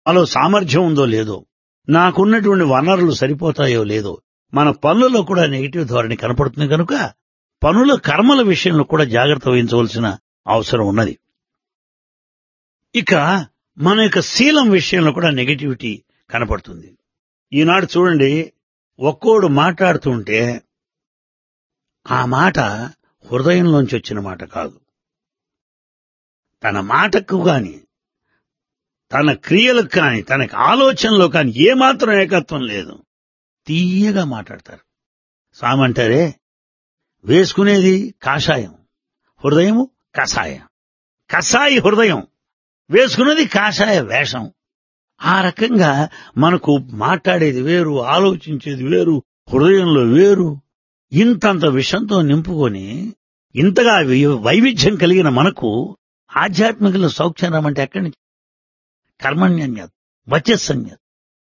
నాలో సామర్థ్యం ఉందో లేదో నాకున్నటువంటి వనరులు సరిపోతాయో లేదో మన పనులలో కూడా నెగిటివ్ ధోరణి కనపడుతుంది కనుక పనుల కర్మల విషయంలో కూడా జాగ్రత్త వహించవలసిన అవసరం ఉన్నది ఇక మన యొక్క శీలం విషయంలో కూడా నెగిటివిటీ కనపడుతుంది ఈనాడు చూడండి ఒక్కోడు మాట్లాడుతుంటే ఆ మాట హృదయంలోంచి వచ్చిన మాట కాదు తన మాటకు గాని తన క్రియలకు కాని తనకి ఆలోచనలో కాని ఏమాత్రం ఏకత్వం లేదు తీయగా మాట్లాడతారు సామంటారే వేసుకునేది కాషాయం హృదయము కషాయం కషాయి హృదయం వేసుకున్నది కాషాయ వేషం ఆ రకంగా మనకు మాట్లాడేది వేరు ఆలోచించేది వేరు హృదయంలో వేరు ఇంతంత విషంతో నింపుకొని ఇంతగా వి- వైవిధ్యం కలిగిన మనకు ఆధ్యాత్మికలో సౌఖ్యం రమ్మంటే ఎక్కడి నుంచి కర్మణ్యన్యత్ వచస్సన్యత్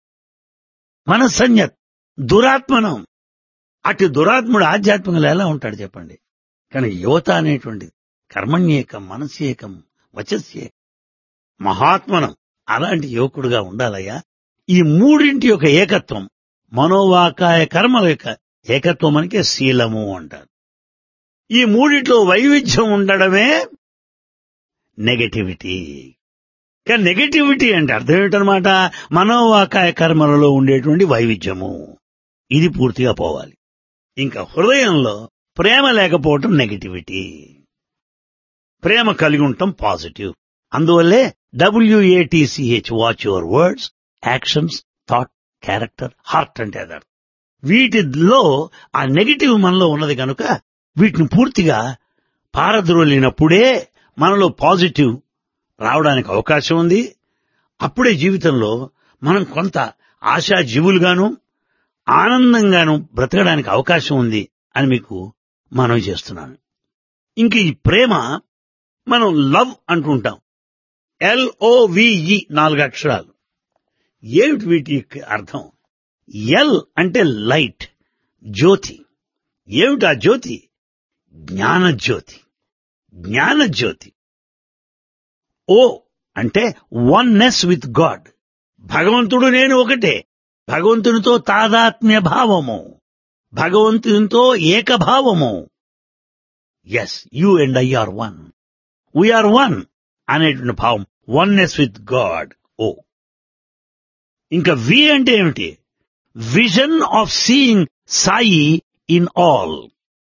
మనస్సన్యత్ దురాత్మనం అటు దురాత్ముడు ఆధ్యాత్మికలో ఎలా ఉంటాడు చెప్పండి కానీ యువత అనేటువంటిది కర్మణ్యేకం మనస్యేకం వచస్యేకం మహాత్మనం అలాంటి యువకుడుగా ఉండాలయ్యా ఈ మూడింటి యొక్క ఏకత్వం మనోవాకాయ కర్మల యొక్క ఏకత్వం మనకే శీలము అంటారు ఈ మూడిట్లో వైవిధ్యం ఉండడమే నెగటివిటీ కానీ నెగటివిటీ అంటే అర్థం ఏమిటనమాట మనోవాకాయ కర్మలలో ఉండేటువంటి వైవిధ్యము ఇది పూర్తిగా పోవాలి ఇంకా హృదయంలో ప్రేమ లేకపోవటం నెగటివిటీ ప్రేమ కలిగి ఉండటం పాజిటివ్ అందువల్లే W A T C H watch your words actions thought character heart అంటే అదర్ వీటిలో ఆ నెగిటివ్ మనలో ఉన్నది కనుక వీటిని పూర్తిగా పారద్రోలినప్పుడే మనలో పాజిటివ్ రావడానికి అవకాశం ఉంది అప్పుడే జీవితంలో మనం కొంత ఆశా జీవులుగాను ఆనందంగాను బ్రతకడానికి అవకాశం ఉంది అని మీకు మనవి చేస్తున్నాను ఇంక ఈ ప్రేమ మనం లవ్ అంటుంటాం ఎల్ఓవిఈ నాలుగు అక్షరాలు ఏమిటి వీటి యొక్క అర్థం ఎల్ అంటే లైట్ జ్యోతి ఏమిటి ఆ జ్యోతి జ్ఞానజ్యోతి జ్ఞానజ్యోతి ఓ అంటే వన్నెస్ విత్ గాడ్ భగవంతుడు నేను ఒకటే భగవంతునితో తాదాత్మ్య భావము భగవంతునితో ఏకభావము yes you and I are one we are one అనేటువంటి భావం వన్నెస్ విత్ గాడ్ ఓ ఇంకా వి అంటే ఏమిటి vision of seeing Sai in all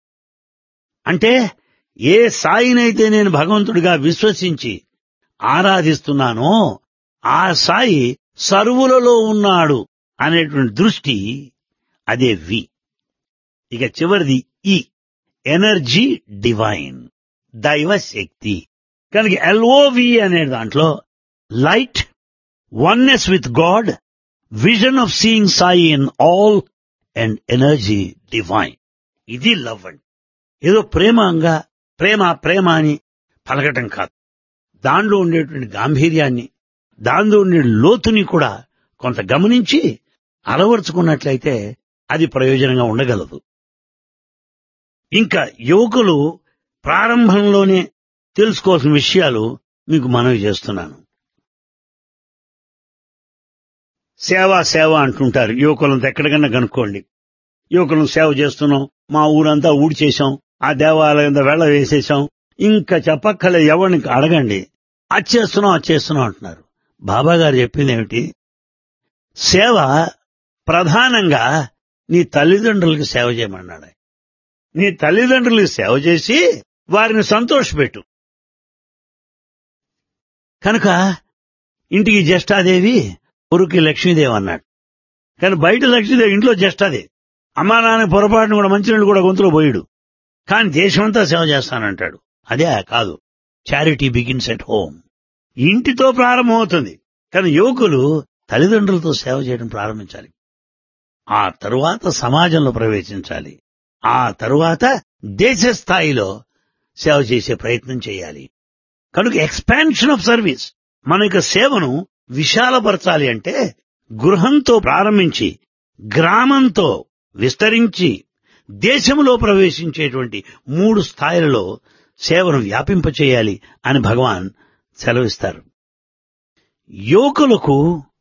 అంటే ఏ సాయినైతే నేను భగవంతుడిగా విశ్వసించి ఆరాధిస్తున్నానో ఆ సాయి సర్వులలో ఉన్నాడు అనేటువంటి దృష్టి అదే వి ఇక చివరిది ఈ ఎనర్జీ డివైన్ దైవ శక్తి కనుక ఎల్ఓవి అనే దాంట్లో light oneness with God vision of seeing Sai in all and energy divine ఇది లవ్ అండి ఏదో ప్రేమంగా ప్రేమ ప్రేమ అని పలకటం కాదు దానిలో ఉండేటువంటి గాంభీర్యాన్ని దానిలో ఉండే లోతుని కూడా కొంత గమనించి అలవరుచుకున్నట్లయితే అది ప్రయోజనంగా ఉండగలదు ఇంకా యువకులు ప్రారంభంలోనే తెలుసుకోవాల్సిన విషయాలు మీకు మనవి చేస్తున్నాను సేవ సేవ అంటుంటారు యువకులంతా ఎక్కడికన్నా కనుక్కోండి యువకులను సేవ చేస్తున్నాం మా ఊరంతా ఊడి చేశాం ఆ దేవాలయం వెళ్ళ వేసేశాం ఇంకా చెప్పక్కలే ఎవరిని అడగండి అది చేస్తున్నాం అది చేస్తున్నాం అంటున్నారు బాబా గారు చెప్పింది ఏమిటి సేవ ప్రధానంగా నీ తల్లిదండ్రులకి సేవ చేయమన్నాడు ఆయన. నీ తల్లిదండ్రులకి సేవ చేసి వారిని సంతోషపెట్టు కనుక ఇంటికి జ్యేష్ఠాదేవి ఊరికి లక్ష్మీదేవి అన్నాడు కానీ బయట లక్ష్మీదేవి ఇంట్లో జ్యేష్ఠాదేవి అమ్మా నాన్న పొరపాటును కూడా మంచినీళ్ళు కూడా గొంతులో పోయిడు కానీ దేశమంతా సేవ చేస్తానంటాడు అదే కాదు చారిటీ బిగిన్స్ ఎట్ హోమ్ ఇంటితో ప్రారంభమవుతుంది కానీ యువకులు తల్లిదండ్రులతో సేవ చేయడం ప్రారంభించాలి ఆ తరువాత సమాజంలో ప్రవేశించాలి ఆ తరువాత దేశ స్థాయిలో సేవ చేసే ప్రయత్నం చేయాలి కనుక ఎక్స్పాన్షన్ ఆఫ్ సర్వీస్ మన యొక్క సేవను విశాలపరచాలి అంటే గృహంతో ప్రారంభించి గ్రామంతో విస్తరించి దేశంలో ప్రవేశించేటువంటి మూడు స్థాయిలలో సేవను వ్యాపింపచేయాలి అని భగవాన్ సెలవిస్తారు యువకులకు